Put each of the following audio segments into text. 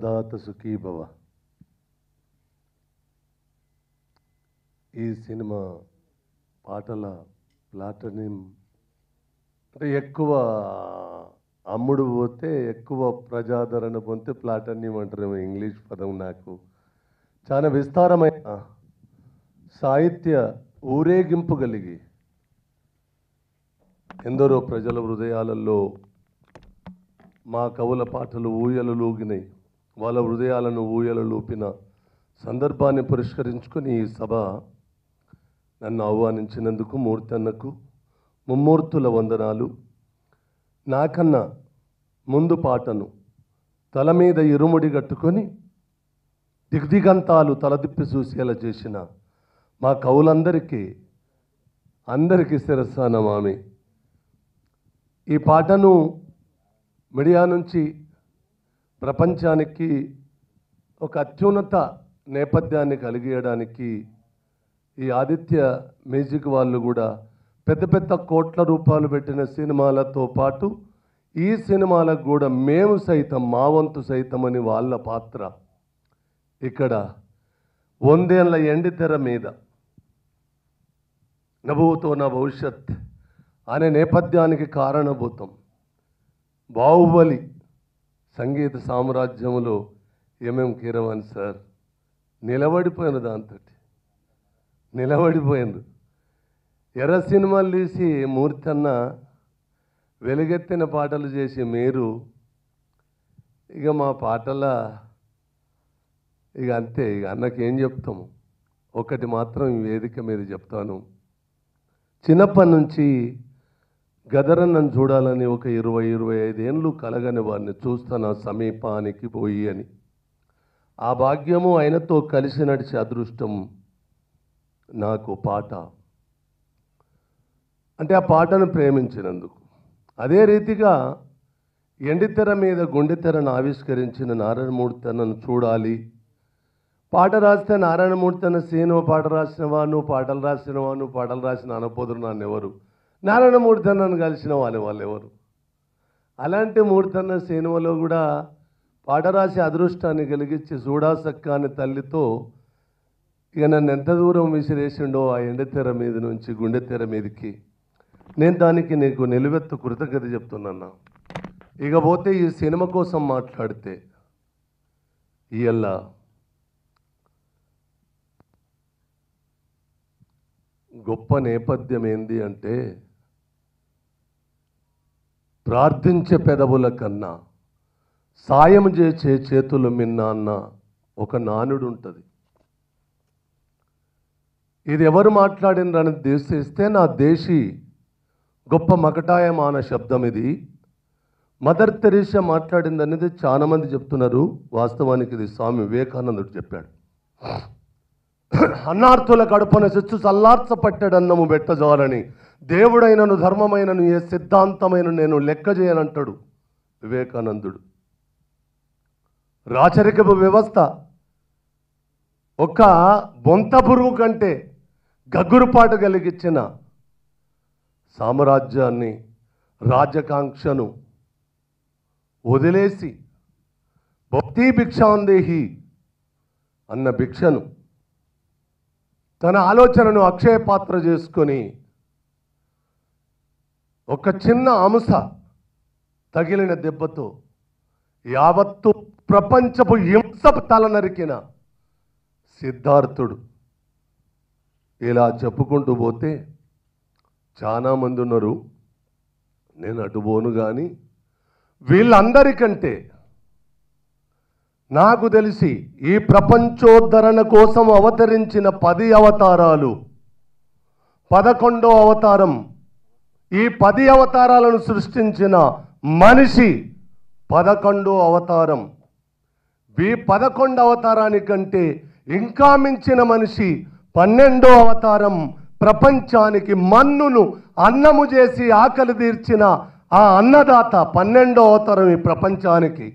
అన్నదాత సుఖీభవ ఈ సినిమా పాటల ప్లాటనిం అంటే ఎక్కువ అమ్ముడు పోతే ఎక్కువ ప్రజాదరణ పొందితే ప్లాటనియం అంటారేమో ఇంగ్లీష్ పదం నాకు చాలా విస్తారమైన సాహిత్య ఊరేగింపు కలిగి ఎందరో ప్రజల హృదయాలలో మా కవుల పాటలు ఊయలు లూగినాయి వాళ్ళ హృదయాలను ఊయలు లూపిన సందర్భాన్ని పురస్కరించుకొని ఈ సభ నన్ను ఆహ్వానించినందుకు మూర్తన్నకు ముమ్మూర్తుల వందనాలు నాకన్నా ముందు పాటను తల మీద ఇరుముడి కట్టుకొని దిగ్దిగంతాలు తలదిప్పి చూసేలా చేసిన మా కవులందరికీ అందరికీ శిరస్సానమామి ఈ పాటను మీడియా నుంచి ప్రపంచానికి ఒక అత్యున్నత నేపథ్యాన్ని కలిగియడానికి ఈ ఆదిత్య మ్యూజిక్ వాళ్ళు కూడా పెద్ద పెద్ద కోట్ల రూపాయలు పెట్టిన సినిమాలతో పాటు ఈ సినిమాలకు కూడా మేము సైతం మా వంతు సైతం అని వాళ్ళ పాత్ర ఇక్కడ వందేళ్ల ఎండితెర మీద నభూతో నా భవిష్యత్ అనే నేపథ్యానికి కారణభూతం బాహుబలి సంగీత సామ్రాజ్యంలో ఎంఎం కీరవాణి సార్ నిలబడిపోయిన దాంతో నిలబడిపోయింది ఎర్ర సినిమాలు తీసి మూర్తి అన్న వెలుగెత్తిన పాటలు చేసి మీరు ఇక మా పాటల ఇక అంతే ఇక అన్నకి ఏం చెప్తాము ఒకటి మాత్రం ఈ వేదిక మీద చెప్తాను చిన్నప్పటి నుంచి గదరన్నను చూడాలని ఒక ఇరవై ఇరవై ఐదేళ్ళు కలగని వారిని చూస్తాను సమీపానికి పోయి అని ఆ భాగ్యము ఆయనతో కలిసి నడిచే అదృష్టం నాకు పాట అంటే ఆ పాటను ప్రేమించినందుకు అదే రీతిగా ఎండితెర మీద గుండెతెరను ఆవిష్కరించిన నారాయణమూర్తి అన్నను చూడాలి పాట రాస్తే నారాయణమూర్తి అన్న సీను పాట రాసినవా నువ్వు పాటలు రాసినవా నువ్వు పాటలు రాసిన అనపోదురు నన్ను ఎవరు నారాయణమూర్తి అన్నను కలిసిన వాళ్ళు వాళ్ళు ఎవరు అలాంటి మూర్తి అన్న సినిమాలో కూడా పాట రాసే అదృష్టాన్ని కలిగించి చూడాసక్క అనే తల్లితో ఇక నన్ను ఎంత దూరం విసిరేసిండో ఆ ఎండతెర మీద నుంచి గుండె తెర మీదకి నేను దానికి నీకు నిలువెత్తు కృతజ్ఞత చెప్తున్నా ఇక పోతే ఈ సినిమా కోసం మాట్లాడితే ఇయల్లా గొప్ప నేపథ్యం ఏంది అంటే ప్రార్థించే పెదవుల కన్నా సాయం చేసే చేతులు మిన్న అన్న ఒక నానుడు ఉంటుంది ఇది ఎవరు మాట్లాడినరని దేశిస్తే నా దేశీ గొప్ప మకటాయమాన శబ్దం ఇది మదర్ తెరీసా మాట్లాడింది అనేది చాలా మంది చెప్తున్నారు వాస్తవానికి ఇది స్వామి వివేకానందుడు చెప్పాడు అన్నార్థుల కడుపున చెచ్చు సల్లార్చ పట్టాడన్నము పెట్టజాలని దేవుడైనను ధర్మమైనను ఏ సిద్ధాంతమైన నేను లెక్క చేయనంటాడు వివేకానందుడు రాచరికపు వ్యవస్థ ఒక బొంత పురుగు కంటే గగ్గురుపాటు కలిగించిన సామ్రాజ్యాన్ని రాజకాంక్షను వదిలేసి భక్తి భిక్షాందేహి అన్న భిక్షను తన ఆలోచనను అక్షయ పాత్ర చేసుకొని ఒక చిన్న అంశ తగిలిన దెబ్బతో యావత్తు ప్రపంచపు హింసపు తల నరికిన సిద్ధార్థుడు ఇలా చెప్పుకుంటూ పోతే చాలా మంది ఉన్నారు నేను అటు పోను కానీ వీళ్ళందరికంటే నాకు తెలిసి ఈ ప్రపంచోద్ధరణ కోసం అవతరించిన పది అవతారాలు పదకొండో అవతారం ఈ పది అవతారాలను సృష్టించిన మనిషి పదకొండో అవతారం ఈ పదకొండు అవతారానికంటే ఇంకా మించిన మనిషి పన్నెండో అవతారం ప్రపంచానికి మన్నును అన్నము చేసి ఆకలి తీర్చిన ఆ అన్నదాత పన్నెండో అవతారం ఈ ప్రపంచానికి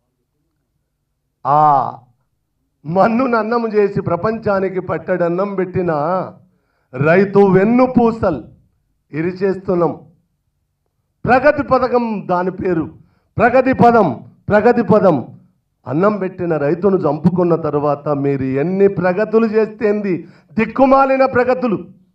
ఆ మన్నును అన్నం చేసి ప్రపంచానికి పట్టడన్నం పెట్టిన రైతు వెన్ను పూసల్ ఇరిచేస్తున్నాం ప్రగతి పథకం దాని పేరు ప్రగతి పదం ప్రగతి పదం అన్నం పెట్టిన రైతును చంపుకున్న తర్వాత మీరు ఎన్ని ప్రగతులు చేస్తేంది దిక్కుమాలిన ప్రగతులు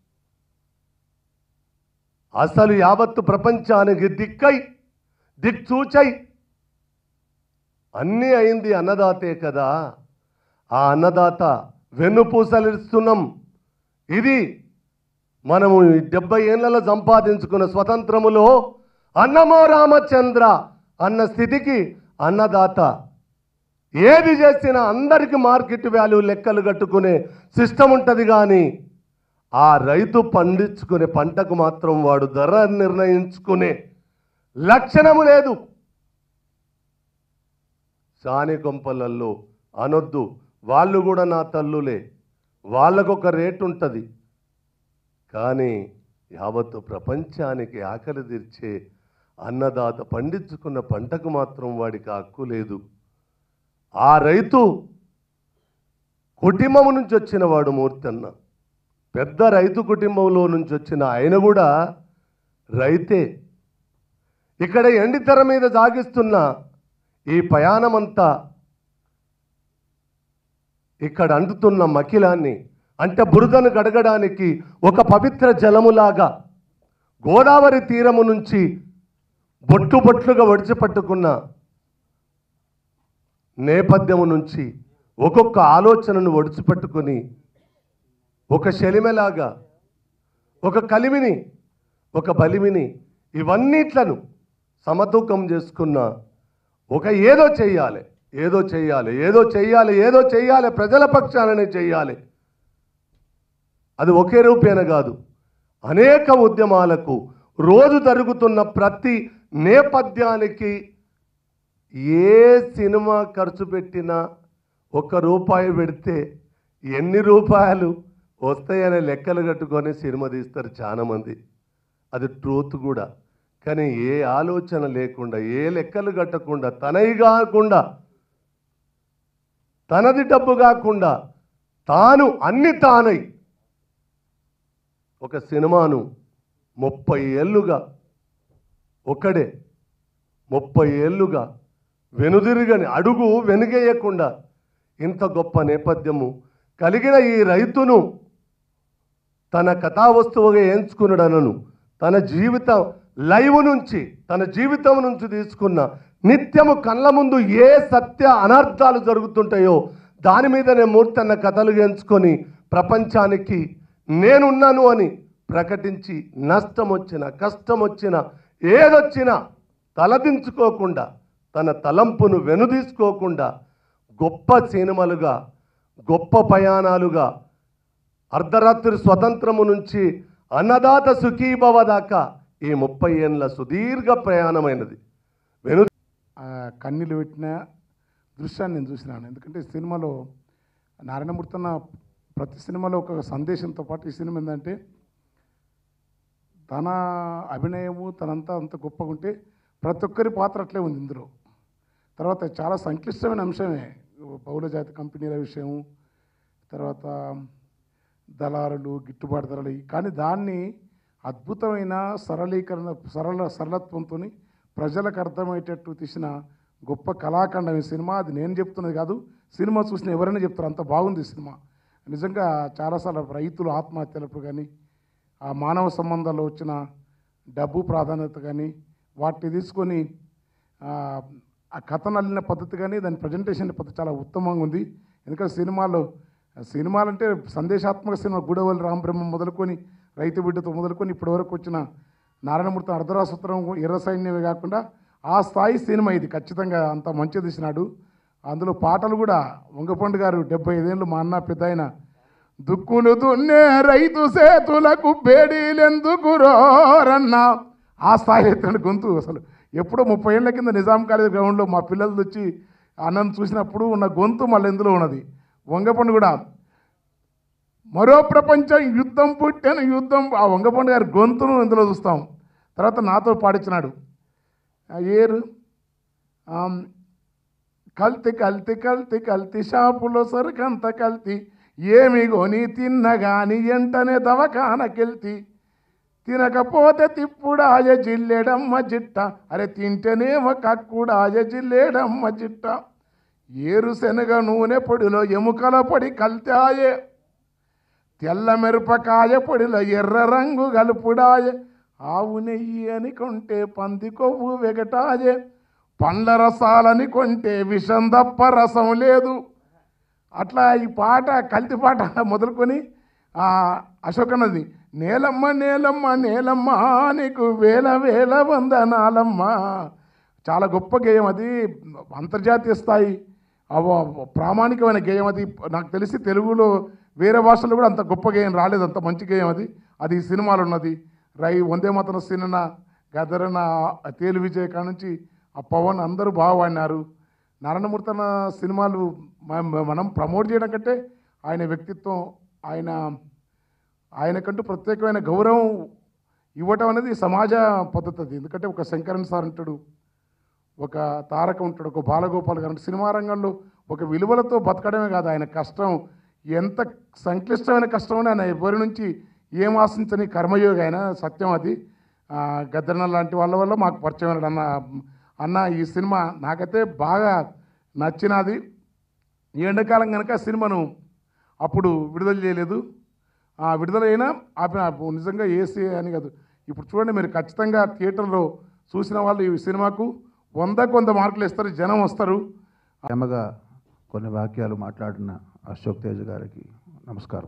అసలు యావత్తు ప్రపంచానికి దిక్కై దిక్చూచై అన్నీ అయింది అన్నదాతే కదా ఆ అన్నదాత వెన్నుపూసలిస్తున్నాం ఇది మనము ఈ డెబ్బై ఏళ్లలో సంపాదించుకున్న స్వతంత్రములో అన్నమో రామచంద్ర అన్న స్థితికి అన్నదాత ఏది చేసినా అందరికి మార్కెట్ వాల్యూ లెక్కలు కట్టుకునే సిస్టమ్ ఉంటుంది కానీ ఆ రైతు పండించుకునే పంటకు మాత్రం వాడు ధర నిర్ణయించుకునే లక్షణము లేదు సాని కొంపలల్లో అనొద్దు వాళ్ళు కూడా నా తల్లులే వాళ్ళకొక రేటు ఉంటుంది కానీ యావత్తు ప్రపంచానికి ఆకలి తీర్చే అన్నదాత పండించుకున్న పంటకు మాత్రం వాడికి హక్కు లేదు ఆ రైతు కుటుంబం నుంచి వచ్చిన వాడు మూర్తన్న పెద్ద రైతు కుటుంబంలో నుంచి వచ్చిన ఆయన కూడా రైతే ఇక్కడ ఎండితెర మీద సాగిస్తున్న ఈ ప్రయాణమంతా ఇక్కడ అంటుతున్న మకిలాన్ని అంటే బురదను గడగడానికి ఒక పవిత్ర జలములాగా గోదావరి తీరము నుంచి బొట్టు బొట్లుగా ఒడిచిపట్టుకున్న నేపథ్యము నుంచి ఒక్కొక్క ఆలోచనను ఒడిచిపెట్టుకొని ఒక శలిమెలాగా ఒక కలిమిని ఒక బలిమిని ఇవన్నిట్లను సమతూకం చేసుకున్న ఒక ఏదో చెయ్యాలి ఏదో చెయ్యాలి ఏదో చెయ్యాలి ఏదో చెయ్యాలి ప్రజల పక్షాననే చెయ్యాలి అది ఒకే రూపేణ కాదు అనేక ఉద్యమాలకు రోజు జరుగుతున్న ప్రతి నేపథ్యానికి ఏ సినిమా ఖర్చు పెట్టినా ఒక్క రూపాయి పెడితే ఎన్ని రూపాయలు వస్తాయనే లెక్కలు కట్టుకొని సినిమా తీస్తారు చాలామంది అది ట్రూత్ కూడా కానీ ఏ ఆలోచన లేకుండా ఏ లెక్కలు కట్టకుండా తనవి కాకుండా తనది డబ్బు కాకుండా తాను అన్ని తానై ఒక సినిమాను ముప్పై ఏళ్ళుగా ఒక్కడే ముప్పై ఏళ్ళుగా వెనుదిరుగని అడుగు వెనుగేయకుండా ఇంత గొప్ప నేపథ్యము కలిగిన ఈ రైతును తన కథావస్తువుగా ఎంచుకున్నాడనను తన జీవితం లైవ్ నుంచి తన జీవితం నుంచి తీసుకున్న నిత్యము కళ్ళ ముందు ఏ సత్య అనర్థాలు జరుగుతుంటాయో దాని మీదనే మూర్తి అన్న కథలు ఎంచుకొని ప్రపంచానికి నేనున్నాను అని ప్రకటించి నష్టం వచ్చిన కష్టం వచ్చిన ఏదొచ్చినా తలదించుకోకుండా తన తలంపును వెనుదీసుకోకుండా గొప్ప సినిమాలుగా గొప్ప ప్రయాణాలుగా అర్ధరాత్రి స్వతంత్రము నుంచి అన్నదాత సుఖీభవ దాకా ఈ ముప్పై ఏళ్ళ సుదీర్ఘ ప్రయాణమైనది వెను ఆ కన్నీళ్ళు పెట్టిన దృశ్యాన్ని నేను చూసినాను ఎందుకంటే ఈ సినిమాలో నారాయణమూర్తి అన్న ప్రతి సినిమాలో ఒక సందేశంతో పాటు ఈ సినిమా ఏంటంటే తన అభినయము తనంతా అంత గొప్పగా ఉంటే ప్రతి ఒక్కరి పాత్ర అట్లే ఉంది ఇందులో తర్వాత చాలా సంక్లిష్టమైన అంశమే బహుళ జాతి కంపెనీల విషయం తర్వాత దళారులు గిట్టుబాటు ధరలు కానీ దాన్ని అద్భుతమైన సరళీకరణ సరళ సరళత్వంతో ప్రజలకు అర్థమయ్యేటట్టు తీసిన గొప్ప కళాఖండం ఈ సినిమా అది నేను చెప్తున్నది కాదు సినిమా చూసిన ఎవరైనా చెప్తారు అంత బాగుంది ఈ సినిమా నిజంగా చాలాసార్లు రైతులు ఆత్మహత్యలప్పుడు కానీ ఆ మానవ సంబంధాల్లో వచ్చిన డబ్బు ప్రాధాన్యత కానీ వాటిని తీసుకొని ఆ, ఆ కథను అల్లిన పద్ధతి కానీ దాని ప్రజెంటేషన్ పద్ధతి చాలా ఉత్తమంగా ఉంది ఎందుకంటే సినిమాలో సినిమాలంటే సందేశాత్మక సినిమా గుడవల్లి రామబ్రహ్మ మొదలుకొని రైతు బిడ్డతో మొదలుకొని ఇప్పటి వరకు వచ్చిన నారాయణమూర్తి అర్ధరాసూత్రం ఎర్ర సైన్యమే కాకుండా ఆ స్థాయి సినిమా ఇది ఖచ్చితంగా అంత మంచి తీసినాడు అందులో పాటలు కూడా వంగపండు గారు డెబ్బై ఐదేళ్ళు మా అన్న పెద్ద ఆయన దుక్కులు దున్నే రైతు సేతులకు బేడీలెందుకు రోరన్నా ఆ స్థాయి ఎత్తిన గొంతు అసలు ఎప్పుడో ముప్పై ఏళ్ల కింద నిజాం కాలేజ్ గ్రౌండ్లో మా పిల్లలు వచ్చి అన్నం చూసినప్పుడు ఉన్న గొంతు మళ్ళీ ఇందులో ఉన్నది వంగపండు కూడా మరో ప్రపంచం యుద్ధం పుట్టాను యుద్ధం ఆ వంగపండు గారి గొంతును ఇందులో చూస్తాం తర్వాత నాతో పాడించినాడు ఆ ఏరు ఆమ్, కల్తీ కల్తీ కల్తీ కల్తీ షాపులో సరుకంత కల్తీ ఏమి కొని తిన్నగాని ఎంటనే దవకానకెళ్తి తినకపోతే తిప్పుడాయ జిల్లెడమ్మ జిట్ట అరే తింటేనేమో కక్కుడాయ జిల్లేడమ్మ జిట్ట ఏరుశనగ నూనె పొడిలో ఎముకల పొడి కల్తాయే తెల్ల మిరపకాయ పొడిలో ఎర్ర రంగు గలుపుడాయే ఆవు నెయ్యి అని కొంటే పంది కొవ్వు వెగటాయే పండ్ల రసాలని కొంటే విషం తప్ప రసం లేదు అట్లా ఈ పాట కల్తీ పాట మొదలుకొని ఆ అశోకన్నది నేలమ్మ నేలమ్మ నేలమ్మ నీకు వేల వేల వందనాలమ్మ చాలా గొప్ప గేయం అది అంతర్జాతీయ స్థాయి అవ- ప్రామాణికమైన గేయం అది నాకు తెలిసి తెలుగులో వేరే భాషలో కూడా అంత గొప్ప గేయం రాలేదు అంత మంచి గేయం అది అది ఈ సినిమాలో ఉన్నది రై వందే మాతరం సినిమా గదరన తేలు విజయ్ కాడ నుంచి ఆ పవన్ అందరూ బాగా వాడినారు నారాయణమూర్తి అన్న సినిమాలు మ- మనం ప్రమోట్ చేయడం కంటే ఆయన వ్యక్తిత్వం ఆయన ఆయనకంటూ ప్రత్యేకమైన గౌరవం ఇవ్వటం అనేది సమాజ పద్ధతి అది ఎందుకంటే ఒక శంకరన్ సార్ ఉంటాడు ఒక తారక ఉంటాడు ఒక బాలగోపాల్ గారు ఉంటాడు. సినిమా రంగంలో ఒక విలువలతో బతకడమే కాదు ఆయన కష్టం ఎంత సంక్లిష్టమైన కష్టం ఆయన ఎవరి నుంచి ఏం ఆశించని కర్మయోగి ఆయన సత్యం అది ఆ, గద్దరన్న లాంటి వాళ్ళ వల్ల మాకు పరిచయం అయినాడు అన్న అన్న ఈ సినిమా నాకైతే బాగా నచ్చినది ఈ ఎండాకాలం కనుక సినిమాను అప్పుడు విడుదల చేయలేదు ఆ విడుదలైనా ఆపిన నిజంగా ఏసీ అని కాదు ఇప్పుడు చూడండి మీరు ఖచ్చితంగా థియేటర్లో చూసిన వాళ్ళు ఈ సినిమాకు వందకు వంద మార్కులు ఇస్తారు జనం వస్తారు ప్రేమగా కొన్ని వాక్యాలు మాట్లాడిన అశోక్ తేజ్ గారికి నమస్కారం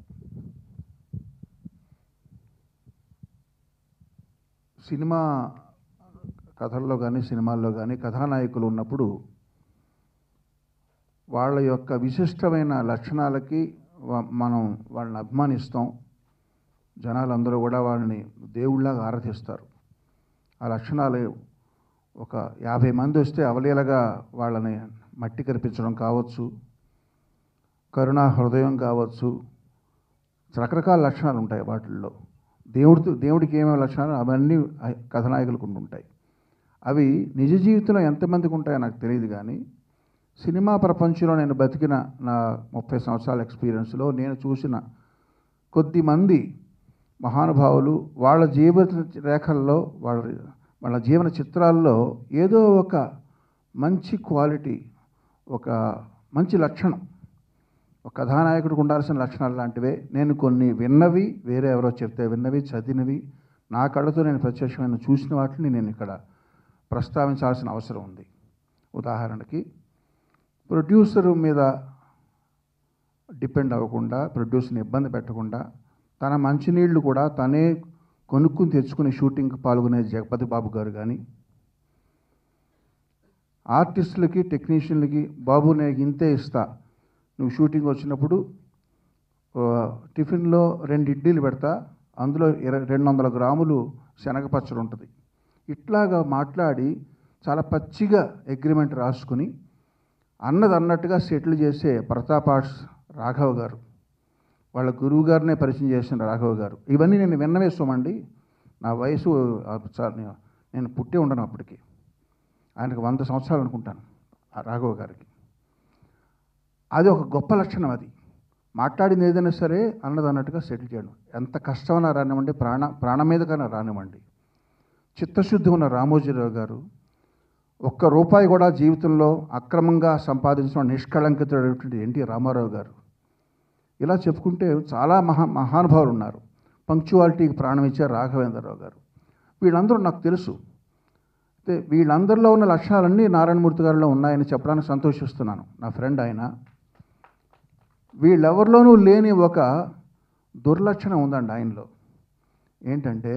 సినిమా కథల్లో కానీ సినిమాల్లో కానీ కథానాయకులు ఉన్నప్పుడు వాళ్ళ యొక్క విశిష్టమైన లక్షణాలకి వ- మనం వాళ్ళని అభిమానిస్తాం జనాలందరూ కూడా వాళ్ళని దేవుళ్ళగా ఆరాధిస్తారు ఆ లక్షణాలు ఒక యాభై మంది వస్తే అవలీలగా వాళ్ళని మట్టి కనిపించడం కావచ్చు కరుణా హృదయం కావచ్చు రకరకాల లక్షణాలు ఉంటాయి వాటిల్లో దేవుడితో దేవుడికి ఏమేమి లక్షణాలు అవన్నీ ఆ- కథానాయకులకు ఉంటుంటాయి అవి నిజ జీవితంలో ఎంతమందికి ఉంటాయో నాకు తెలియదు కానీ సినిమా ప్రపంచంలో నేను బతికిన నా ముప్పై సంవత్సరాల ఎక్స్పీరియన్స్లో నేను చూసిన కొద్ది మంది మహానుభావులు వాళ్ళ జీవిత రేఖల్లో వాళ్ళ వాళ్ళ జీవన చిత్రాల్లో ఏదో ఒక మంచి క్వాలిటీ ఒక మంచి లక్షణం ఒక కథానాయకుడికి ఉండాల్సిన లక్షణాలు లాంటివే నేను కొన్ని విన్నవి వేరే ఎవరో చెప్తే విన్నవి చదివినవి నా కళ్ళతో నేను ప్రత్యక్షమైన చూసిన వాటిని నేను ఇక్కడ ప్రస్తావించాల్సిన అవసరం ఉంది ఉదాహరణకి ప్రొడ్యూసర్ మీద డిపెండ్ అవ్వకుండా ప్రొడ్యూసర్ని ఇబ్బంది పెట్టకుండా తన మంచినీళ్లు కూడా తనే కొనుక్కుని తెచ్చుకుని షూటింగ్కి పాల్గొనే జగపతి బాబు గారు కానీ ఆర్టిస్టులకి టెక్నీషియన్లకి బాబు నేను ఇంతే ఇస్తా నువ్వు షూటింగ్ వచ్చినప్పుడు ఆ, టిఫిన్లో రెండు ఇడ్లీలు పెడతా అందులో ఇరవై రెండు వందల గ్రాములు శనగ పచ్చడి ఉంటుంది ఇట్లాగా మాట్లాడి చాలా పచ్చిగా అగ్రిమెంట్ రాసుకుని అన్నది అన్నట్టుగా సెటిల్ చేసే ప్రతాప్ ఆర్ట్స్ రాఘవ్ గారు వాళ్ళ గురువు గారినే పరిచయం చేసిన రాఘవ్ గారు ఇవన్నీ నేను విన్నవే సోమండి నా వయసు ఆ, చా- నేను- నేను పుట్టే ఉండను అప్పటికి ఆయనకు వంద సంవత్సరాలు అనుకుంటాను ఆ రాఘవ్ గారికి అది ఒక గొప్ప లక్షణం అది మాట్లాడింది ఏదైనా సరే అన్నది అన్నట్టుగా సెటిల్ చేయడం ఎంత కష్టమైనా రానివ్వండి ప్రాణ ప్రాణం మీదకైనా రానివ్వండి చిత్తశుద్ధి ఉన్న రామోజీరావు గారు ఒక్క రూపాయి కూడా జీవితంలో అక్రమంగా సంపాదించిన నిష్కళంకితుడైనటువంటి ఎన్టీ రామారావు గారు ఇలా చెప్పుకుంటే చాలా మహా మహానుభావులు ఉన్నారు పంక్చువాలిటీకి ప్రాణం ఇచ్చారు రాఘవేంద్రరావు గారు వీళ్ళందరూ నాకు తెలుసు అయితే వీళ్ళందరిలో ఉన్న లక్షణాలన్నీ నారాయణమూర్తి గారిలో ఉన్నాయని చెప్పడానికి సంతోషిస్తున్నాను నా ఫ్రెండ్ ఆయన వీళ్ళెవరిలోనూ లేని ఒక దుర్లక్షణం ఉందండి ఆయనలో ఏంటంటే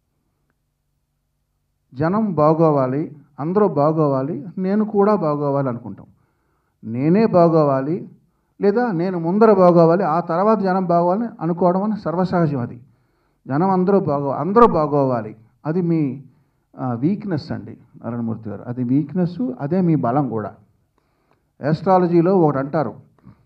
జనం బాగోవాలి అందరూ బాగోవాలి నేను కూడా బాగోవాలి అనుకుంటాం నేనే బాగోవాలి లేదా నేను ముందర బాగోవాలి ఆ తర్వాత జనం బాగోవాలని అనుకోవడం అని సర్వసహజం అది జనం అందరూ బాగో అందరూ బాగోవాలి అది మీ వీక్నెస్ అండి నారాయణమూర్తి గారు అది వీక్నెస్ అదే మీ బలం కూడా యాస్ట్రాలజీలో ఒకటి అంటారు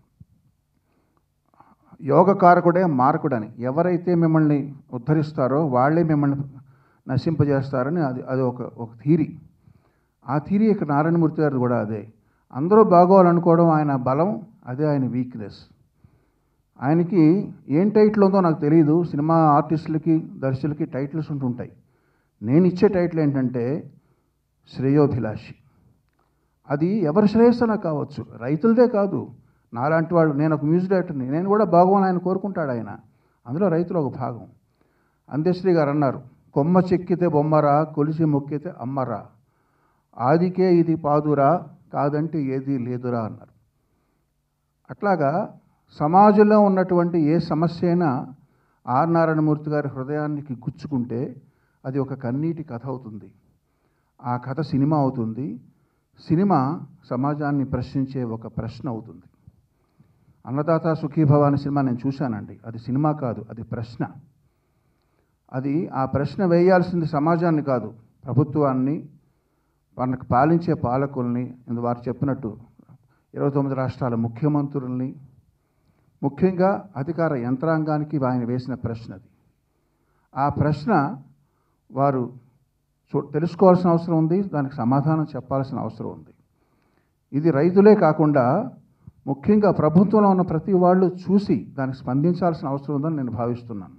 యోగకారకుడే మారకుడని ఎవరైతే మిమ్మల్ని ఉద్ధరిస్తారో వాళ్ళే మిమ్మల్ని నశింపజేస్తారని అది అది ఒక ఒక థీరీ ఆ థీరీ ఇక్కడ నారాయణమూర్తి గారు కూడా అదే అందరూ బాగోవాలనుకోవడం ఆయన బలం అదే ఆయన వీక్నెస్ ఆయనకి ఏం టైటిల్ ఉందో నాకు తెలియదు సినిమా ఆర్టిస్టులకి దర్శకులకి టైటిల్స్ ఉంటుంటాయి నేను ఇచ్చే టైటిల్ ఏంటంటే శ్రేయోభిలాషి అది ఎవరి శ్రేయస్సన కావచ్చు రైతులదే కాదు నాలాంటి వాళ్ళు నేను ఒక మ్యూజిక్ డైరెక్టర్ని నేను కూడా బాగోని ఆయన కోరుకుంటాడు ఆయన అందులో రైతులు ఒక భాగం అందేశ్రీ గారు అన్నారు కొమ్మ చెక్కితే బొమ్మరా కొలిసి మొక్కితే అమ్మరా ఆదికే ఇది పాదురా కాదంటే ఏది లేదురా అన్నారు అట్లాగా సమాజంలో ఉన్నటువంటి ఏ సమస్య అయినా ఆర్ నారాయణమూర్తి గారి హృదయానికి గుచ్చుకుంటే అది ఒక కన్నీటి కథ అవుతుంది ఆ కథ సినిమా అవుతుంది సినిమా సమాజాన్ని ప్రశ్నించే ఒక ప్రశ్న అవుతుంది అన్నదాత సుఖీభవ అనే సినిమా నేను చూశానండి అది సినిమా కాదు అది ప్రశ్న అది ఆ ప్రశ్న వేయాల్సింది సమాజాన్ని కాదు ప్రభుత్వాన్ని మనకు పాలించే పాలకుల్ని ఇందు వారు చెప్పినట్టు ఇరవై తొమ్మిది రాష్ట్రాల ముఖ్యమంత్రుల్ని ముఖ్యంగా అధికార యంత్రాంగానికి ఆయన వేసిన ప్రశ్న అది ఆ ప్రశ్న వారు చూ తెలుసుకోవాల్సిన అవసరం ఉంది దానికి సమాధానం చెప్పాల్సిన అవసరం ఉంది ఇది రైతులే కాకుండా ముఖ్యంగా ప్రభుత్వంలో ఉన్న ప్రతి వాళ్ళు చూసి దానికి స్పందించాల్సిన అవసరం ఉందని నేను భావిస్తున్నాను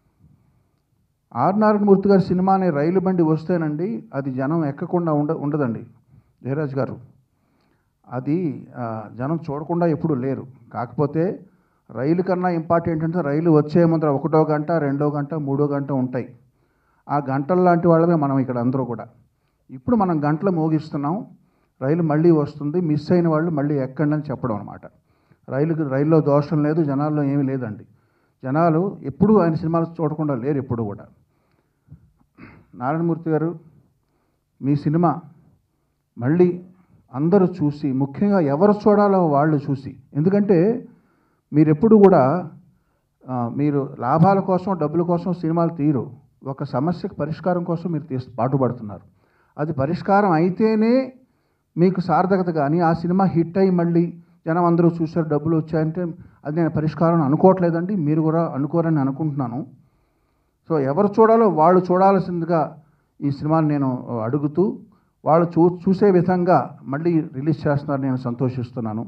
ఆర్ నారాయణమూర్తి గారి సినిమా అనే రైలు బండి వస్తేనండి అది జనం ఎక్కకుండా ఉండ ఉండదండి జయరాజ్ గారు అది ఆ, జనం చూడకుండా ఎప్పుడు లేరు కాకపోతే రైలు కన్నా ఇంపార్టెంట్ అంటే రైలు వచ్చే ముందర ఒకటో గంట రెండో గంట మూడో గంట ఉంటాయి ఆ గంటల లాంటి వాళ్ళమే మనం ఇక్కడ అందరూ కూడా ఇప్పుడు మనం గంటలు మోగిస్తున్నాం రైలు మళ్ళీ వస్తుంది మిస్ అయిన వాళ్ళు మళ్ళీ ఎక్కండి అని చెప్పడం అనమాట రైలుకి రైల్లో దోషం లేదు జనాల్లో ఏమీ లేదండి జనాలు ఎప్పుడూ ఆయన సినిమాలు చూడకుండా లేరు ఎప్పుడు కూడా నారాయణమూర్తి గారు మీ సినిమా మళ్ళీ అందరూ చూసి ముఖ్యంగా ఎవరు చూడాలో వాళ్ళు చూసి ఎందుకంటే మీరు ఎప్పుడు కూడా ఆ, మీరు లాభాల కోసం డబ్బుల కోసం సినిమాలు తీరు ఒక సమస్యకు పరిష్కారం కోసం మీరు తీసు పాటుపడుతున్నారు అది పరిష్కారం అయితేనే మీకు సార్థకత కానీ ఆ సినిమా హిట్ అయ్యి మళ్ళీ జనం అందరూ చూశారు డబ్బులు వచ్చాయంటే అది నేను పరిష్కారం అనుకోవట్లేదండి మీరు కూడా అనుకోరని అనుకుంటున్నాను సో ఎవరు చూడాలో వాళ్ళు చూడాల్సిందిగా ఈ సినిమాని నేను అడుగుతూ వాళ్ళు చూ చూసే విధంగా మళ్ళీ రిలీజ్ చేస్తున్నారు నేను సంతోషిస్తున్నాను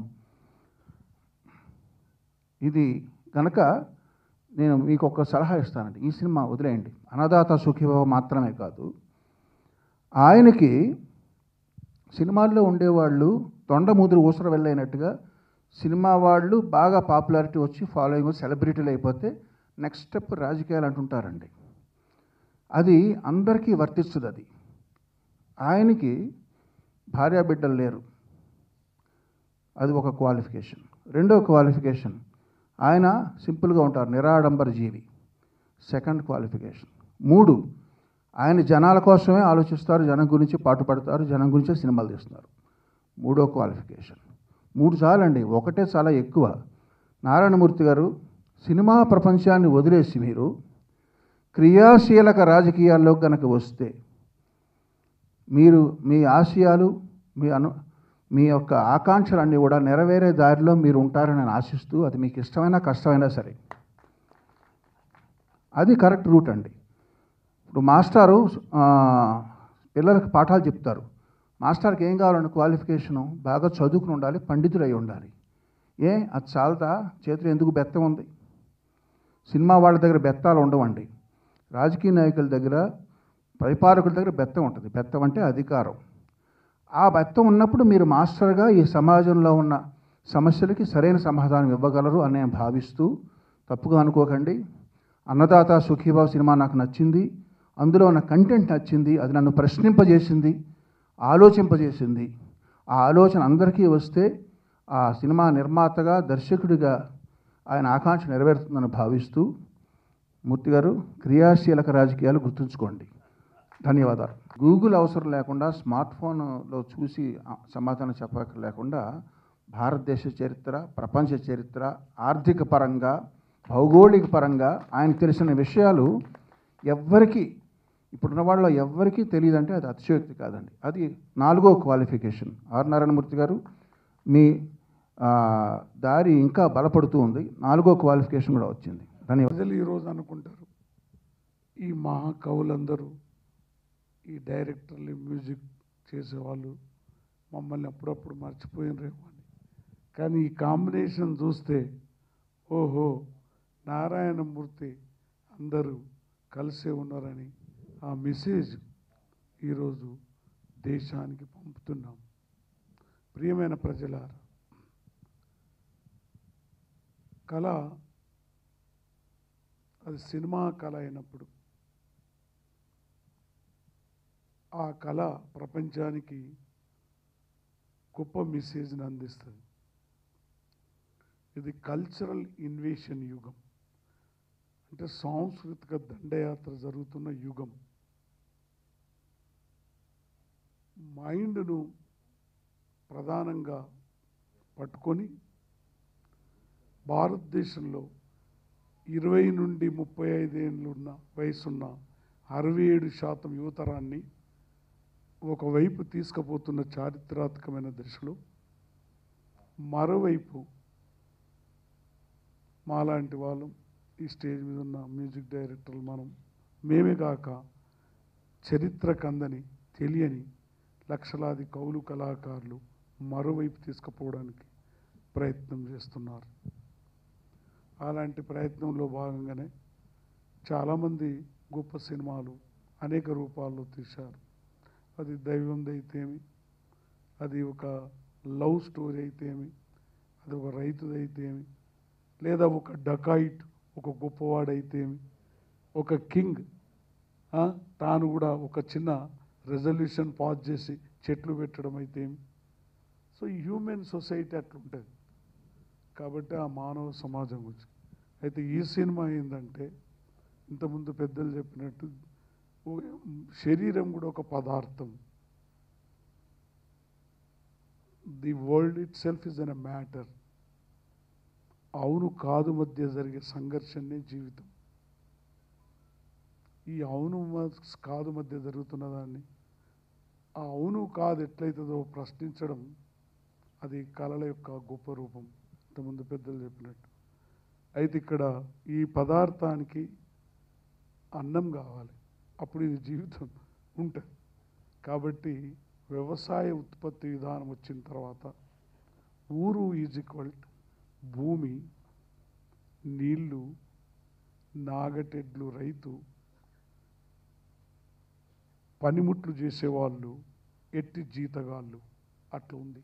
ఇది కనుక నేను మీకు ఒక సలహా ఇస్తానండి ఈ సినిమా వదిలేయండి అన్నదాత సుఖీభవ మాత్రమే కాదు ఆయనకి సినిమాల్లో ఉండేవాళ్ళు తొండముదురు ఊసర వెళ్ళైనట్టుగా సినిమా వాళ్ళు బాగా పాపులారిటీ వచ్చి ఫాలోయింగ్ వచ్చి సెలబ్రిటీలు అయిపోతే నెక్స్ట్ స్టెప్ రాజకీయాలు అంటుంటారండి అది అందరికీ వర్తిస్తుంది అది ఆయనకి భార్యాబిడ్డలు లేరు అది ఒక క్వాలిఫికేషన్ రెండో క్వాలిఫికేషన్ ఆయన సింపుల్గా ఉంటారు నిరాడంబర జీవి సెకండ్ క్వాలిఫికేషన్ మూడు ఆయన జనాల కోసమే ఆలోచిస్తారు జనం గురించి పాటుపడతారు జనం గురించే సినిమాలు తీస్తున్నారు మూడో క్వాలిఫికేషన్ మూడు చాలండి ఒకటే చాలా ఎక్కువ నారాయణమూర్తి గారు సినిమా ప్రపంచాన్ని వదిలేసి మీరు క్రియాశీలక రాజకీయాల్లో కనుక వస్తే మీరు మీ ఆశయాలు మీ అను మీ యొక్క ఆకాంక్షలన్నీ కూడా నెరవేరే దారిలో మీరు ఉంటారని నేను ఆశిస్తూ అది మీకు ఇష్టమైనా కష్టమైనా సరే అది కరెక్ట్ రూట్ అండి ఇప్పుడు మాస్టారు ఆ, పిల్లలకు పాఠాలు చెప్తారు మాస్టర్కి ఏం కావాలండి క్వాలిఫికేషను బాగా చదువుకుని ఉండాలి పండితుడై ఉండాలి ఏ అది చాలదా చేతిలో ఎందుకు బెత్తం ఉంది సినిమా వాళ్ళ దగ్గర బెత్తాలు ఉండవండి రాజకీయ నాయకుల దగ్గర పరిపాలకుల దగ్గర బెత్తం ఉంటుంది బెత్తం అంటే అధికారం ఆ బెత్తం ఉన్నప్పుడు మీరు మాస్టర్గా ఈ సమాజంలో ఉన్న సమస్యలకి సరైన సమాధానం ఇవ్వగలరు అని నేను భావిస్తూ తప్పుగా అనుకోకండి అన్నదాత సుఖీభావ్ సినిమా నాకు నచ్చింది అందులో ఉన్న కంటెంట్ నచ్చింది అది నన్ను ప్రశ్నింపజేసింది ఆలోచింపజేసింది ఆ ఆలోచన అందరికీ వస్తే ఆ సినిమా నిర్మాతగా దర్శకుడిగా ఆయన ఆకాంక్ష నెరవేరుతుందని భావిస్తూ మూర్తి గారు క్రియాశీలక రాజకీయాలు గుర్తుంచుకోండి ధన్యవాదాలు గూగుల్ అవసరం లేకుండా స్మార్ట్ ఫోన్లో చూసి ఆ, సమాధానం చెప్పక లేకుండా భారతదేశ చరిత్ర ప్రపంచ చరిత్ర ఆర్థిక పరంగా భౌగోళిక పరంగా ఆయన తెలిసిన విషయాలు ఎవ్వరికి ఇప్పుడున్న వాళ్ళలో ఎవ్వరికీ తెలియదంటే అది అతిశయోక్తి కాదండి అది నాలుగో క్వాలిఫికేషన్ ఆర్ నారాయణమూర్తి గారు మీ ఆ, దారి ఇంకా బలపడుతూ ఉంది నాలుగో క్వాలిఫికేషన్ కూడా వచ్చింది ధన్యవాదాలు ప్రజలు ఈరోజు అనుకుంటారు ఈ మహాకవులందరూ ఈ డైరెక్టర్లు మ్యూజిక్ చేసేవాళ్ళు మమ్మల్ని అప్పుడప్పుడు మర్చిపోయినరేమో అని కానీ ఈ కాంబినేషన్ చూస్తే ఓహో నారాయణమూర్తి అందరూ కలిసే ఉన్నారని ఆ మెసేజ్ ఈరోజు దేశానికి పంపుతున్నాం ప్రియమైన ప్రజలారా కళ అది సినిమా కళ అయినప్పుడు ఆ కళ ప్రపంచానికి గొప్ప మెసేజ్ని అందిస్తుంది ఇది కల్చరల్ ఇన్వేషన్ యుగం అంటే సాంస్కృతిక దండయాత్ర జరుగుతున్న యుగం మైండ్ను ప్రధానంగా పట్టుకొని భారతదేశంలో ఇరవై నుండి ముప్పై ఐదేళ్ళు ఉన్న వయసున్న అరవై ఏడు శాతం యువతరాన్ని ఒకవైపు తీసుకుపోతున్న చారిత్రాత్మకమైన దశలో మరోవైపు మాలాంటి వాళ్ళం ఈ స్టేజ్ మీద ఉన్న మ్యూజిక్ డైరెక్టర్లు మనం మేమే కాక చరిత్ర కందని తెలియని లక్షలాది కౌలు కళాకారులు మరోవైపు తీసుకుపోవడానికి ప్రయత్నం చేస్తున్నారు అలాంటి ప్రయత్నంలో భాగంగానే చాలామంది గొప్ప సినిమాలు అనేక రూపాల్లో తీశారు అది దైవంది అయితేమి అది ఒక లవ్ స్టోరీ అయితేమి అది ఒక రైతుది అయితేమి లేదా ఒక డకాయిట్ ఒక గొప్పవాడైతేమి ఒక కింగ్ ఆ, తాను కూడా ఒక చిన్న రెజల్యూషన్ పాస్ చేసి చెట్లు పెట్టడం అయితేమి సో ఈ హ్యూమన్ సొసైటీ అట్లుంటుంది కాబట్టి ఆ మానవ సమాజం గురించి అయితే ఈ సినిమా ఏంటంటే ఇంతకుముందు పెద్దలు చెప్పినట్టు ఓ- శరీరం కూడా ఒక పదార్థం the world itself is an a matter అవును కాదు మధ్య జరిగే సంఘర్షణే జీవితం ఈ అవును మ- కాదు మధ్య జరుగుతున్న దాన్ని ఆ అవును కాదు ఎట్లయితుందో ప్రశ్నించడం అది కళల యొక్క గొప్ప రూపం ఇంతకుముందు పెద్దలు చెప్పినట్టు అయితే ఇక్కడ ఈ పదార్థానికి అన్నం కావాలి అప్పుడు ఇది జీవితం ఉంటుంది కాబట్టి వ్యవసాయ ఉత్పత్తి విధానం వచ్చిన తర్వాత ఊరు ఈజ్ ఈక్వల్ భూమి నీళ్లు నాగటెడ్లు రైతు పనిముట్లు చేసేవాళ్ళు ఎట్టి జీతగాళ్ళు అట్లా ఉంది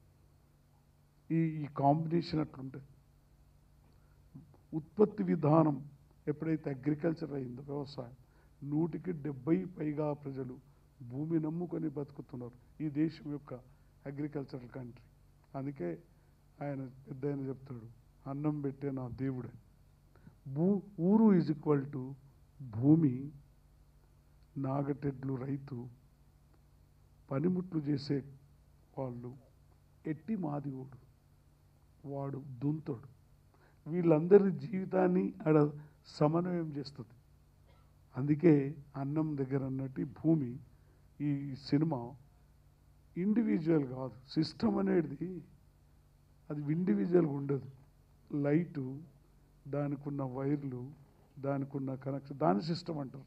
ఈ ఈ కాంబినేషన్ అట్లుంటుంది ఉత్పత్తి విధానం ఎప్పుడైతే అగ్రికల్చర్ అయిందో వ్యవసాయం నూటికి డెబ్బై పైగా ప్రజలు భూమి నమ్ముకొని బతుకుతున్నారు ఈ దేశం యొక్క అగ్రికల్చరల్ కంట్రీ అందుకే ఆయన పెద్ద ఆయన చెప్తాడు అన్నం పెట్టే నా దేవుడే భూ ఊరు ఈజ్ ఈక్వల్ టు భూమి నాగటెడ్లు రైతు పనిముట్లు చేసే వాళ్ళు ఎట్టి మాదిగోడు వాడు దుంతడు వీళ్ళందరి జీవితాన్ని ఆడ సమన్వయం చేస్తుంది అందుకే అన్నం దగ్గర అన్నట్టు ఈ భూమి ఈ సినిమా ఇండివిజువల్ కాదు సిస్టమ్ అనేది అది ఇండివిజువల్గా ఉండదు లైటు దానికి ఉన్న వైర్లు దానికి ఉన్న కనెక్షన్ దాని సిస్టమ్ అంటారు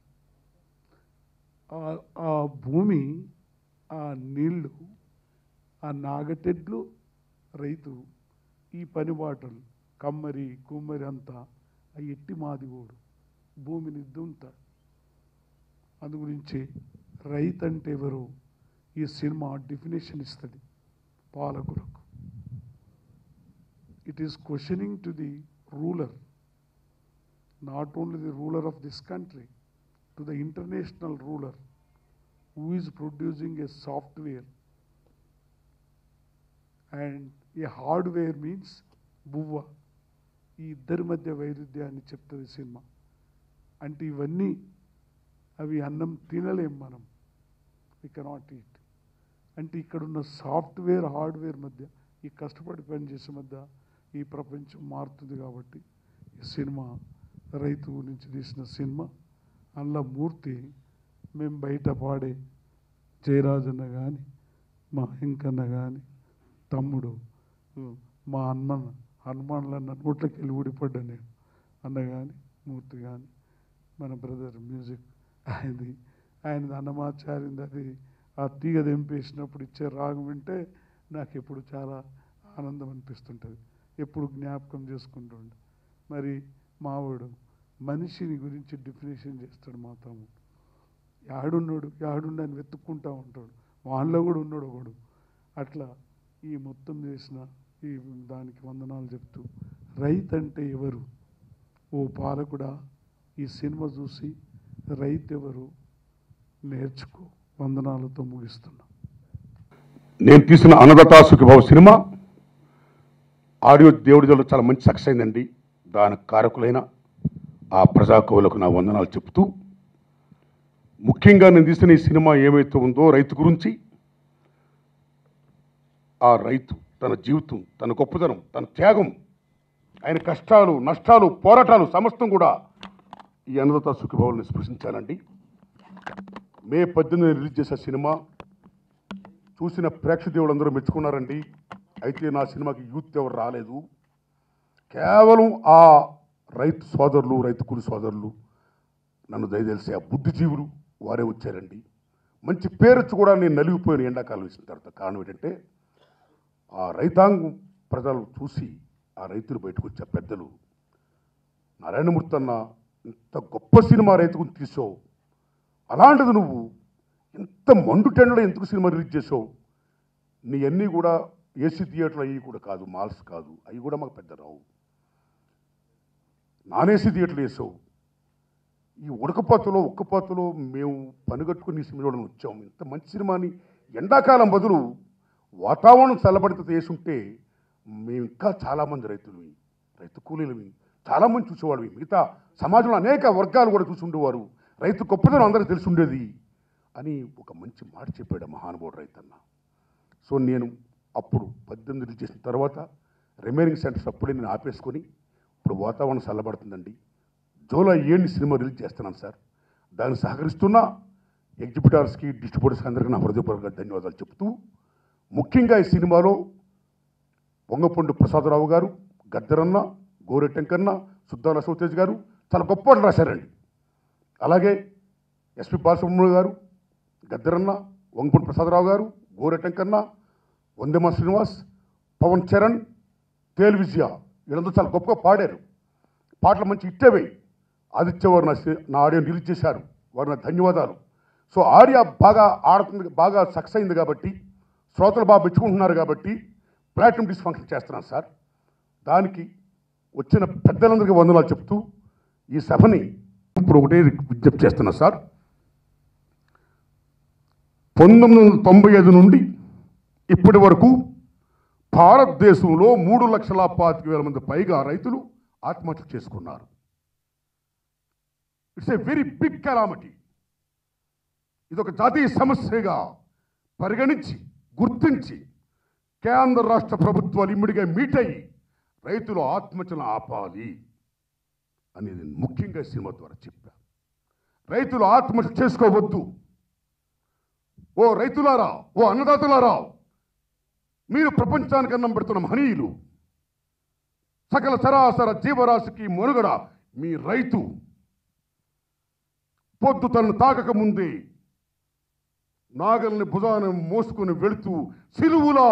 ఆ- ఆ భూమి ఆ నీళ్లు ఆ నాగటెడ్లు రైతు ఈ పనిబాటలు కమ్మరి కుమ్మరి అంతా ఆ ఎట్టి మాదిగోడు భూమిని దుంతాడు అందు గురించి రైతు అంటే ఎవరు ఈ సినిమా డెఫినేషన్ ఇస్తుంది పాలకులకు it is questioning to the ruler not only the ruler of this country to the international ruler who is producing a software and a hardware means బువ్వ ఈ ఇద్దరి మధ్య వైరుధ్యాన్ని చెప్తుంది సినిమా అంటే ఇవన్నీ అవి అన్నం తినలేం మనం వి కెనాట్ ఈట్ అంటే ఇక్కడున్న సాఫ్ట్వేర్ హార్డ్వేర్ మధ్య ఈ కష్టపడి పనిచేసే మధ్య ఈ ప్రపంచం మారుతుంది కాబట్టి ఈ సినిమా రైతు గురించి తీసిన సినిమా అందులో మూర్తి మేము బయట పాడే జయరాజన్న కానీ మా వెంకన్న కానీ తమ్ముడు ఉ, మా హనుమాన్ హనుమాన్లన్న నోట్లకి వెళ్ళి ఊడిపడ్డా నేను అన్న కానీ మూర్తి కానీ మన బ్రదర్ మ్యూజిక్ ఆయనది ఆయనది అన్నమాచారింది అది ఆ తీగ తెంపేసినప్పుడు ఇచ్చే రాగం వింటే నాకు ఎప్పుడు చాలా ఆనందం అనిపిస్తుంటుంది ఎప్పుడు జ్ఞాపకం చేసుకుంటుండే మరి మావాడు మనిషిని గురించి డెఫినేషన్ చేస్తాడు మా తమ్ముడు యాడున్నాడు యాడుండని వెతుక్కుంటా ఉంటాడు వాళ్ళలో కూడా ఉన్నాడు ఒకడు అట్లా ఈ మొత్తం చేసిన ఈ దానికి వందనాలు చెప్తూ రైతు అంటే ఎవరు ఓ పాలకుడా ఈ సినిమా చూసి రైతు ఎవరు నేర్చుకో వందనాలతో ముగిస్తున్నా నేను తీసిన అన్నదాత సుఖభావ సినిమా ఆడియో దేవుడి జల్లు చాలా మంచి సక్సెస్ అయిందండి దానికి కారకులైన ఆ ప్రజాకవులకు నా వందనాలు చెప్తూ ముఖ్యంగా నేను తీసిన ఈ సినిమా ఏమైతే ఉందో రైతు గురించి ఆ రైతు తన జీవితం తన గొప్పతనం తన త్యాగం ఆయన కష్టాలు నష్టాలు పోరాటాలు సమస్తం కూడా ఈ అన్నదాత సుఖభావాలను స్పృశించానండి మే పద్దెనిమిది రిలీజ్ చేసే సినిమా చూసిన ప్రేక్షకులందరూ మెచ్చుకున్నారండి అయితే నా సినిమాకి యూత్ ఎవరు రాలేదు కేవలం ఆ రైతు సోదరులు రైతు కూలి సోదరులు నన్ను దయచేసి ఆ బుద్ధిజీవులు వారే వచ్చారండి మంచి పేరొచ్చి కూడా నేను నలిగిపోయిన ఎండాకాలం వేసిన తర్వాత కారణం ఏంటంటే ఆ రైతాంగం ప్రజలు చూసి ఆ రైతులు బయటకు వచ్చే పెద్దలు నారాయణమూర్తి అన్న ఇంత గొప్ప సినిమా రైతు గురించి తీసావు అలాంటిది నువ్వు ఇంత మండు టెండలో ఎందుకు సినిమా రిలీజ్ చేసావు నీ అన్నీ కూడా ఏసీ థియేటర్లు అవి కూడా కాదు మాల్స్ కాదు అవి కూడా మాకు పెద్ద రావు నాన్ ఏసీ థియేటర్లు వేసావు ఈ ఉడకపోతలో ఉక్కపోతలో మేము పనిగట్టుకుని ఈ సినిమా చూడడానికి వచ్చాము ఇంత మంచి సినిమాని ఎండాకాలం బదులు వాతావరణం చల్లబడితే వేసుంటే మేము ఇంకా చాలామంది రైతులు రైతు కూలీలవి చాలామంది చూసేవాళ్ళవి మిగతా సమాజంలో అనేక వర్గాలు కూడా చూసి ఉండేవారు రైతు గొప్పతనం అందరికీ తెలిసి ఉండేది అని ఒక మంచి మాట చెప్పాడు ఆ మహానుభావుడు రైతన్న సో నేను అప్పుడు పద్దెనిమిది రిలీజ్ చేసిన తర్వాత రిమైనింగ్ సెంటర్స్ అప్పుడే నేను ఆపేసుకొని ఇప్పుడు వాతావరణం చల్లబడుతుందండి జూలై ఏడు సినిమా రిలీజ్ చేస్తున్నాను సార్ దానికి సహకరిస్తున్న ఎగ్జిబిటర్స్కి డిస్ట్రిబ్యూటర్స్కి అందరికీ నా హృదయపూర్వక ధన్యవాదాలు చెప్తూ ముఖ్యంగా ఈ సినిమాలో వంగపండు ప్రసాదరావు గారు గద్దరన్న గోరెట్టెంకన్న సుద్దాల సౌతేజ్ గారు చాలా గొప్ప పాటలు రాశారండి అలాగే ఎస్పి బాలసుబ్రహ్మణ్యం గారు గద్దరన్న వంగపండు ప్రసాదరావు గారు గోరెట్టెంకన్న వందేమా శ్రీనివాస్ పవన్ చరణ్ తేలు విజయ వీళ్ళందరూ చాలా గొప్పగా పాడారు పాటలు మంచి ఇట్టేవే ఆదిత్య వారు నా సి- నా ఆడియో రిలీజ్ చేశారు వారు నా ధన్యవాదాలు సో ఆడియో బాగా ఆడుతుంది బాగా సక్సెస్ అయింది కాబట్టి శ్రోతలు బాగా మెచ్చుకుంటున్నారు కాబట్టి ప్లాటినం డిస్ఫంక్షన్ చేస్తున్నాను సార్ దానికి వచ్చిన పెద్దలందరికీ వందనాలు చెప్తూ ఈ సభని ఇప్పుడు ఒకటే విజ్ఞప్తి చేస్తున్నా సార్ పంతొమ్మిది వందల తొంభై ఐదు నుండి ఇప్పటి వరకు భారతదేశంలో మూడు లక్షల పాతిక వేల మంది పైగా రైతులు ఆత్మహత్య చేసుకున్నారు it's a very big calamity ఇది ఒక జాతీయ సమస్యగా పరిగణించి గుర్తించి కేంద్ర రాష్ట్ర ప్రభుత్వాలు ఇమ్మడిగా మీట్ అయ్యి రైతులు ఆత్మహత్యను ఆపాలి అనేది ముఖ్యంగా ఈ సినిమా ద్వారా చెప్పారు రైతులు ఆత్మహత్య చేసుకోవద్దు ఓ రైతులారా ఓ అన్నదాతలారా మీరు ప్రపంచానికి అన్నం పెడుతున్న మహనీయులు సకల సరాసర జీవరాశికి మనుగడ మీ రైతు పొద్దు తనను తాకక ముందే నాగల్ని భుజాన మోసుకుని వెళుతూ సిలువులా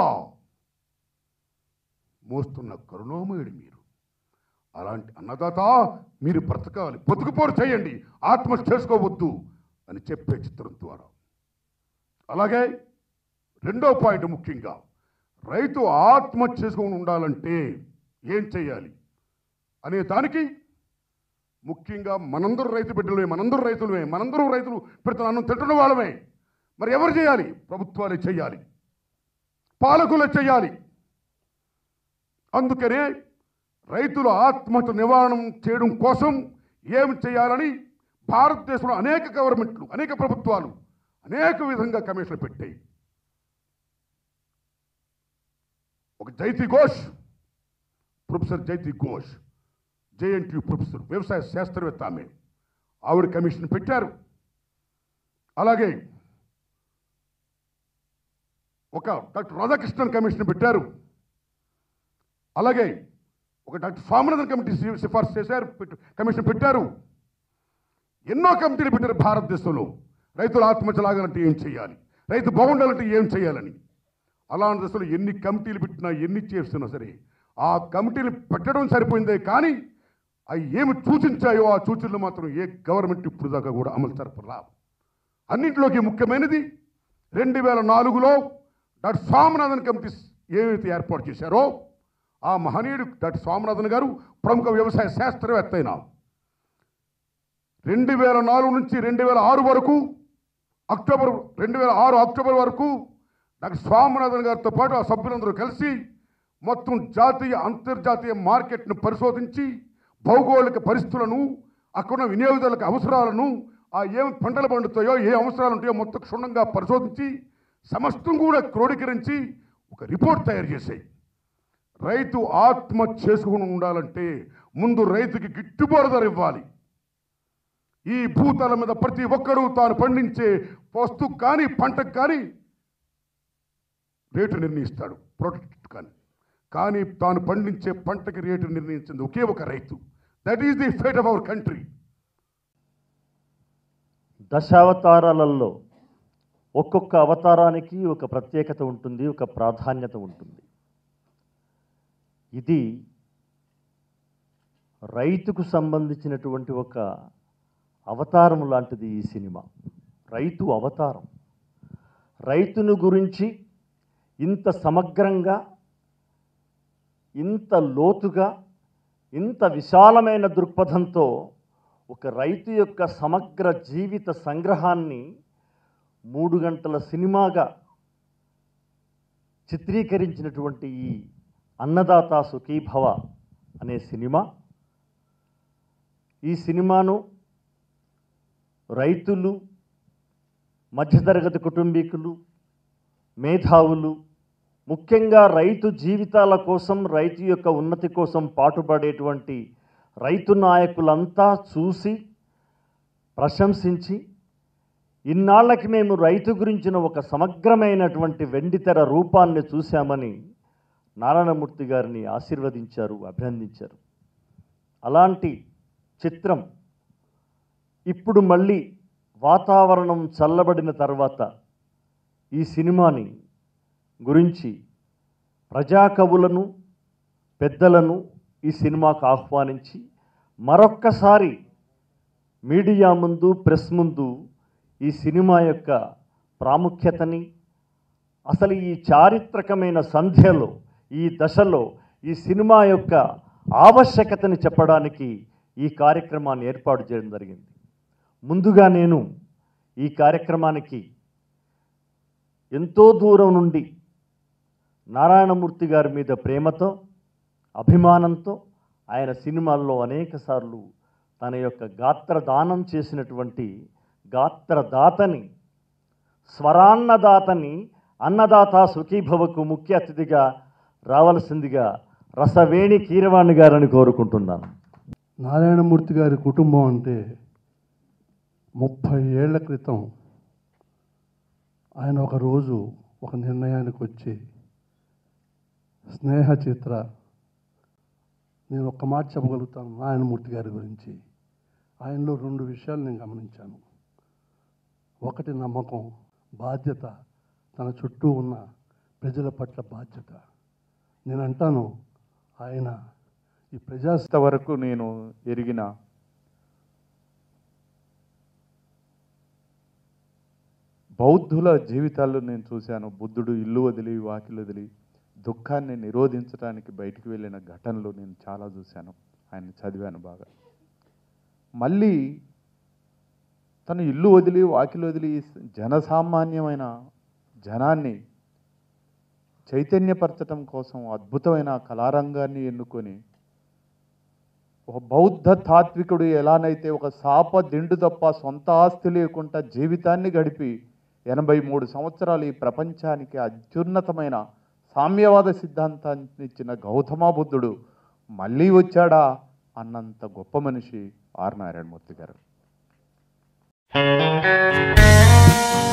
మోస్తున్న కరుణామయుడు మీరు అలాంటి అన్నదాత మీరు బ్రతకాలి బతుకుపోరు చేయండి ఆత్మహత్య చేసుకోవద్దు అని చెప్పే చిత్రం ద్వారా అలాగే రెండో పాయింట్ ముఖ్యంగా రైతు ఆత్మహత్య చేసుకొని ఉండాలంటే ఏం చేయాలి అనే దానికి ముఖ్యంగా మనందరూ రైతు బిడ్డలమే మనందరూ రైతులమే మనందరూ రైతులు పెడుతున్న అన్నం తింటున్న వాళ్ళమే మరి ఎవరు చేయాలి ప్రభుత్వాలే చేయాలి పాలకులే చేయాలి అందుకనే రైతుల ఆత్మహత్య నివారణ చేయడం కోసం ఏం చేయాలని భారతదేశంలో అనేక గవర్నమెంట్లు అనేక ప్రభుత్వాలు అనేక విధంగా కమిషన్లు పెట్టాయి ఒక Jayati Ghosh professor Jayati Ghosh JNT professor వ్యవసాయ శాస్త్రవేత్త ఆమె ఆవిడ కమిషన్ పెట్టారు అలాగే ఒక డాక్టర్ రాధాకృష్ణన్ కమిషన్ పెట్టారు అలాగే ఒక డాక్టర్ స్వామినాథన్ కమిటీ సి- సిఫార్సు చేశారు పెట్టు- కమిషన్ పెట్టారు ఎన్నో కమిటీలు పెట్టారు భారతదేశంలో రైతుల ఆత్మహత్య లాగాలంటే ఏం చేయాలి రైతు బాగుండాలంటే ఏం చేయాలని అలాంటి దశలో ఎన్ని కమిటీలు పెట్టినా ఎన్ని చేస్తున్నా సరే ఆ కమిటీలు పెట్టడం సరిపోయిందే కానీ అవి ఏమి సూచించాయో ఆ సూచనలు మాత్రం ఏ గవర్నమెంట్ ఇప్పుడు దాకా కూడా అమలు జరపరా అన్నింటిలోకి ముఖ్యమైనది రెండు వేల నాలుగులో డాక్టర్ స్వామినాథన్ కమిటీ ఏమైతే ఏర్పాటు చేశారో ఆ మహనీయుడు దట్ స్వామినాథన్ గారు ప్రముఖ వ్యవసాయ శాస్త్రవేత్త అయిన రెండు వేల నాలుగు నుంచి రెండు వేల ఆరు వరకు అక్టోబర్ రెండు వేల ఆరు అక్టోబర్ వరకు డాక్టర్ స్వామినాథన్ గారితో పాటు ఆ సభ్యులందరూ కలిసి మొత్తం జాతీయ అంతర్జాతీయ మార్కెట్ను పరిశోధించి భౌగోళిక పరిస్థితులను అక్కడున్న వినియోగదారులకు అవసరాలను ఆ ఏం పంటలు పండుతాయో ఏ అవసరాలు ఉంటాయో మొత్తం క్షుణ్ణంగా పరిశోధించి సమస్తం కూడా క్రోడీకరించి ఒక రిపోర్ట్ తయారు చేశాయి రైతు ఆత్మ చేసుకుని ఉండాలంటే ముందు రైతుకి గిట్టుబాటు ధర ఇవ్వాలి ఈ భూతాల మీద ప్రతి ఒక్కరూ తాను పండించే వస్తువు కానీ పంటకు కానీ రేటు నిర్ణయిస్తాడు ప్రొడక్ట్ కానీ కానీ తాను పండించే పంటకి రేటు నిర్ణయించింది ఒకే ఒక రైతు that is the fate of our country దశావతారాలలో ఒక్కొక్క అవతారానికి ఒక ప్రత్యేకత ఉంటుంది ఒక ప్రాధాన్యత ఉంటుంది ఇది రైతుకు సంబంధించినటువంటి ఒక అవతారం లాంటిది ఈ సినిమా రైతు అవతారం రైతును గురించి ఇంత సమగ్రంగా ఇంత లోతుగా ఇంత విశాలమైన దృక్పథంతో ఒక రైతు యొక్క సమగ్ర జీవిత సంగ్రహాన్ని మూడు గంటల సినిమాగా చిత్రీకరించినటువంటి ఈ అన్నదాత సుఖీభవ అనే సినిమా ఈ సినిమాను రైతులు మధ్యతరగతి కుటుంబీకులు మేధావులు ముఖ్యంగా రైతు జీవితాల కోసం రైతు యొక్క ఉన్నతి కోసం పాటుపడేటువంటి రైతు నాయకులంతా చూసి ప్రశంసించి ఇన్నాళ్ళకి మేము రైతు గురించిన ఒక సమగ్రమైనటువంటి వెండితెర రూపాన్ని చూశామని నారాయణమూర్తి గారిని ఆశీర్వదించారు అభినందించారు అలాంటి చిత్రం ఇప్పుడు మళ్ళీ వాతావరణం చల్లబడిన తర్వాత ఈ సినిమాని గురించి ప్రజాకవులను పెద్దలను ఈ సినిమాకు ఆహ్వానించి మరొక్కసారి మీడియా ముందు ప్రెస్ ముందు ఈ సినిమా యొక్క ప్రాముఖ్యతని అసలు ఈ చారిత్రకమైన సంధ్యలో ఈ దశలో ఈ సినిమా యొక్క ఆవశ్యకతని చెప్పడానికి ఈ కార్యక్రమాన్ని ఏర్పాటు చేయడం జరిగింది ముందుగా నేను ఈ కార్యక్రమానికి ఎంతో దూరం నుండి నారాయణమూర్తి గారి మీద ప్రేమతో అభిమానంతో ఆయన సినిమాల్లో అనేకసార్లు తన యొక్క గాత్రదానం చేసినటువంటి గాత్రదాతని స్వరాన్నదాతని అన్నదాత సుఖీభవకు ముఖ్య అతిథిగా రావలసిందిగా రసవేణి కీరవాణి గారని కోరుకుంటున్నాను నారాయణమూర్తి గారి కుటుంబం అంటే ముప్పై ఏళ్ల క్రితం ఆయన ఒక రోజు ఒక నిర్ణయానికి వచ్చి స్నేహ చిత్ర నేను ఒక్క మాట చెప్పగలుగుతాను నారాయణమూర్తి గారి గురించి ఆయనలో రెండు విషయాలు నేను గమనించాను ఒకటి నమ్మకం బాధ్యత తన చుట్టూ ఉన్న ప్రజల పట్ల బాధ్యత నేను అంటాను ఆయన ఈ ప్రజా ఇంతవరకు నేను ఎరిగిన బౌద్ధుల జీవితాల్లో నేను చూశాను బుద్ధుడు ఇల్లు వదిలి వాకిలు వదిలి దుఃఖాన్ని నిరోధించడానికి బయటికి వెళ్ళిన ఘటనలు నేను చాలా చూశాను ఆయన చదివాను బాగా మళ్ళీ తను ఇల్లు వదిలి వాకిలు వదిలి జనసామాన్యమైన జనాన్ని చైతన్యపరచటం కోసం అద్భుతమైన కళారంగాన్ని ఎన్నుకొని ఒక బౌద్ధ తాత్వికుడు ఎలానైతే ఒక శాప దిండు తప్ప సొంత ఆస్తి లేకుండా జీవితాన్ని గడిపి ఎనభై మూడు సంవత్సరాలు ఈ ప్రపంచానికి అత్యున్నతమైన సామ్యవాద సిద్ధాంతాన్ని ఇచ్చిన గౌతమ బుద్ధుడు మళ్ళీ వచ్చాడా అన్నంత గొప్ప మనిషి ఆర్ నారాయణమూర్తి గారు